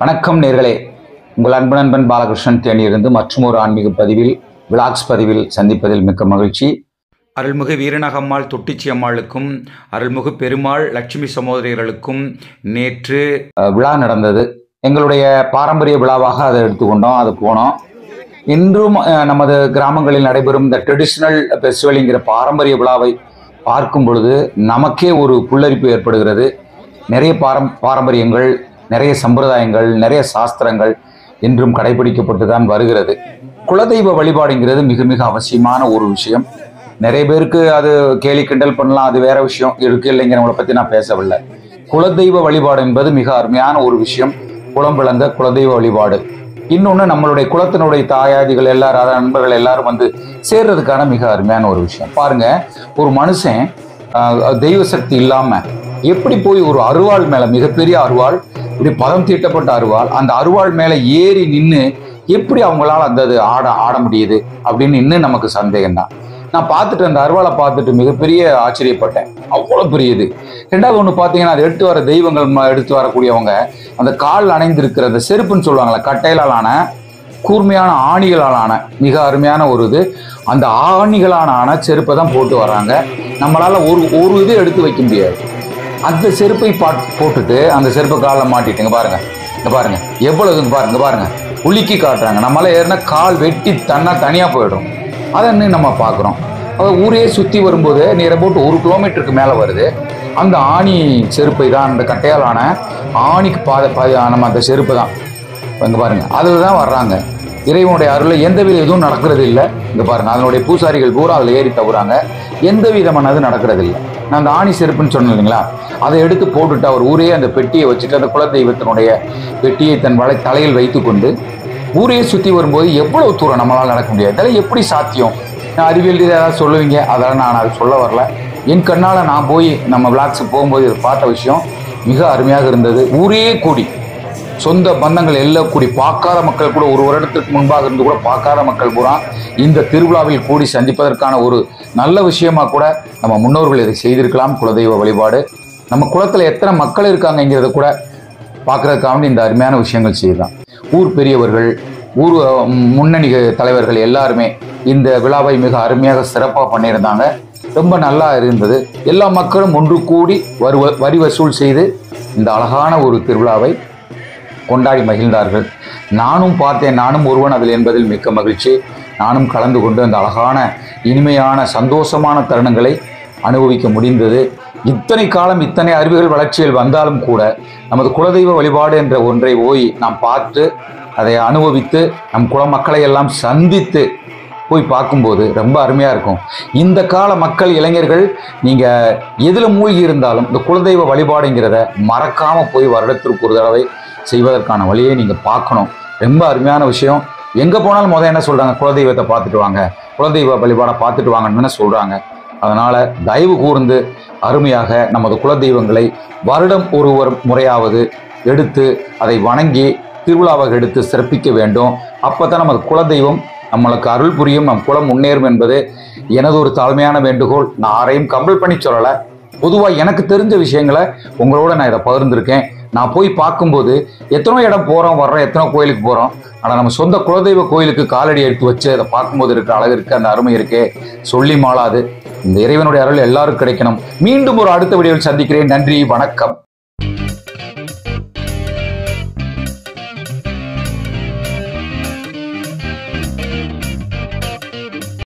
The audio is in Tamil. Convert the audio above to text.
வணக்கம் நேர்களே உங்கள் அன்பு நண்பன் பாலகிருஷ்ணன் தேனியிருந்து மற்றும் ஒரு ஆன்மீக பதிவில் விளாக்ஸ் பதிவில் சந்திப்பதில் மிக்க மகிழ்ச்சி அருள்மிகு வீரநகம்மாள் தொட்டிச்சி அம்மாளுக்கும் அருள்மிகு பெருமாள் லட்சுமி சகோதரியர்களுக்கும் நேற்று அஹ், விழா நடந்தது எங்களுடைய பாரம்பரிய விழாவாக அதை எடுத்துக்கொண்டோம் அது போனோம் இன்றும் அஹ், நமது கிராமங்களில் நடைபெறும் இந்த ட்ரெடிஷ்னல் ஃபெஸ்டிவல்ங்கிற பாரம்பரிய விழாவை பார்க்கும் பொழுது நமக்கே ஒரு புல்லரிப்பு ஏற்படுகிறது நிறைய பாரம் பாரம்பரியங்கள் நிறைய சம்பிரதாயங்கள் நிறைய சாஸ்திரங்கள் இன்றும் கடைபிடிக்கப்பட்டு தான் வருகிறது குலதெய்வ வழிபாடுங்கிறது மிக மிக அவசியமான ஒரு விஷயம் நிறைய பேருக்கு அது கேலி கிண்டல் பண்ணலாம் அது வேற விஷயம் இருக்கு இல்லைங்கிறவங்கள பத்தி நான் பேசவில்லை குலதெய்வ வழிபாடு என்பது மிக அருமையான ஒரு விஷயம் குலம் விளங்க குலதெய்வ வழிபாடு இன்னொன்று நம்மளுடைய குலத்தினுடைய தாயாதிகள் எல்லாரும் அதாவது நண்பர்கள் எல்லாரும் வந்து சேர்றதுக்கான மிக அருமையான ஒரு விஷயம் பாருங்க ஒரு மனுஷன் ஆஹ், தெய்வ சக்தி இல்லாம எப்படி போய் ஒரு அருவாள் மேல மிகப்பெரிய அருவாள் இப்படி பதம் தீட்டப்பட்ட அருவாள் அந்த அருவாள் மேல ஏறி நின்று எப்படி அவங்களால அந்த அது ஆட ஆட முடியுது அப்படின்னு இன்னும் நமக்கு சந்தேகம் தான் நான் பார்த்துட்டு அந்த அருவாளை பார்த்துட்டு மிகப்பெரிய ஆச்சரியப்பட்டேன் அவ்வளோ பெரியது ரெண்டாவது ஒன்று பார்த்தீங்கன்னா அது எடுத்து வர தெய்வங்கள் ம- எடுத்து வரக்கூடியவங்க அந்த கால் அணைந்திருக்கிற அந்த செருப்புன்னு சொல்லுவாங்கல்ல கட்டையிலால் ஆன கூர்மையான ஆணிகளால் ஆன மிக அருமையான ஒரு இது அந்த ஆணிகளான ஆன செருப்பை தான் போட்டு வராங்க நம்மளால ஒரு ஒரு இது எடுத்து வைக்க முடியாது அந்த செருப்பை பாட் போட்டுட்டு அந்த செருப்பை காலில் மாட்டிட்டுங்க பாருங்க இங்க பாருங்க எவ்வளவு இங்க பாருங்க இங்க பாருங்க உலுக்கி காட்டுறாங்க நம்மளால ஏறினா கால் வெட்டி தன்னா தனியா போயிடும் அதை இன்னும் நம்ம பார்க்குறோம் அது ஊரே சுற்றி வரும்போது நீரை போட்டு ஒரு கிலோமீட்டருக்கு மேலே வருது அந்த ஆணி செருப்பை தான் அந்த கட்டையாலான ஆணிக்கு பாத பாத நம்ம அந்த செருப்பு தான் இங்க பாருங்க அதில் தான் வர்றாங்க இறைவனுடைய அருளில் எந்த வித எதுவும் நடக்கிறது இல்லை இங்க பாருங்க அதனுடைய பூசாரிகள் பூரா அதில் ஏறி தவுறாங்க எந்த விதமானது நடக்கிறது இல்லை நான் அந்த ஆணி செருப்புன்னு சொன்னேன் இல்லைங்களா அதை எடுத்து போட்டுட்டு அவர் ஊரே அந்த பெட்டியை வச்சுட்டு அந்த குலதெய்வத்தினுடைய பெட்டியை தன் வலை தலையில் வைத்துக்கொண்டு ஊரையே சுற்றி வரும்போது எவ்வளவு தூரம் நம்மளால் நடக்க முடியாது இதெல்லாம் எப்படி சாத்தியம் நான் அறிவியல் ரீதியா ஏதாவது சொல்லுவீங்க அதெல்லாம் நான் அதை சொல்ல வரல என் கண்ணால் நான் போய் நம்ம விளாக்ஸுக்கு போகும்போது இதை பார்த்த விஷயம் மிக அருமையாக இருந்தது ஊரே கூடி சொந்த பந்தங்கள் எல்லாம் கூடி பார்க்காத மக்கள் கூட ஒரு வருடத்திற்கு முன்பாக இருந்து கூட பார்க்காத மக்கள் பூரா இந்த திருவிழாவில் கூடி சந்திப்பதற்கான ஒரு நல்ல விஷயமா கூட நம்ம முன்னோர்கள் இதை செய்திருக்கலாம் குலதெய்வ வழிபாடு நம்ம குலத்தில் எத்தனை மக்கள் இருக்காங்கங்கிறத கூட பார்க்கறதுக்காக வேண்டி இந்த அருமையான விஷயங்கள் செய்யலாம் ஊர் பெரியவர்கள் ஊர் அஹ், முன்னணி தலைவர்கள் எல்லாருமே இந்த விழாவை மிக அருமையாக சிறப்பாக பண்ணியிருந்தாங்க ரொம்ப நல்லா இருந்தது எல்லா மக்களும் ஒன்று கூடி வரி வரி வசூல் செய்து இந்த அழகான ஒரு திருவிழாவை கொண்டாடி மகிழ்ந்தார்கள் நானும் பார்த்தேன் நானும் ஒருவன் அதில் என்பதில் மிக்க மகிழ்ச்சி நானும் கலந்து கொண்டு அந்த அழகான இனிமையான சந்தோஷமான தருணங்களை அனுபவிக்க முடிந்தது இத்தனை காலம் இத்தனை அறிவுகள் வளர்ச்சியில் வந்தாலும் கூட நமது குலதெய்வ வழிபாடு என்ற ஒன்றை போய் நாம் பார்த்து அதை அனுபவித்து நம் குல மக்களை எல்லாம் சந்தித்து போய் பார்க்கும்போது ரொம்ப அருமையாக இருக்கும் இந்த கால மக்கள் இளைஞர்கள் நீங்கள் எதில் மூழ்கி இருந்தாலும் இந்த குலதெய்வ வழிபாடுங்கிறத மறக்காமல் போய் வருடத்திற்கு ஒரு தடவை செய்வதற்கான வழியை நீங்கள் பார்க்கணும் ரொம்ப அருமையான விஷயம் எங்கே போனாலும் முதல் என்ன சொல்கிறாங்க குலதெய்வத்தை பார்த்துட்டு வாங்க குலதெய்வ வழிபாடை பார்த்துட்டு வாங்கன்னு சொல்கிறாங்க அதனால் தயவு கூர்ந்து அருமையாக நமது குலதெய்வங்களை வருடம் ஒரு ஒரு முறையாவது எடுத்து அதை வணங்கி திருவிழாவாக எடுத்து சிறப்பிக்க வேண்டும் அப்போ தான் நமது குலதெய்வம் நம்மளுக்கு அருள் புரியும் நம் குலம் முன்னேறும் என்பது எனது ஒரு தாழ்மையான வேண்டுகோள் நான் யாரையும் கம்பல் பண்ணி சொல்லலை பொதுவாக எனக்கு தெரிஞ்ச விஷயங்களை உங்களோட நான் இதை பகிர்ந்திருக்கேன் நான் போய் பார்க்கும்போது எத்தனோ இடம் போகிறோம் வர்றோம் எத்தனோ கோயிலுக்கு போகிறோம் ஆனால் நம்ம சொந்த குலதெய்வ கோயிலுக்கு காலடி எடுத்து வச்சு அதை பார்க்கும்போது இருக்கிற அழகு இருக்கு அந்த அருமை இருக்கே சொல்லி மாளாது இந்த இறைவனுடைய அருள் எல்லாரும் கிடைக்கணும் மீண்டும் ஒரு அடுத்த வீடியோவில் சந்திக்கிறேன் நன்றி வணக்கம்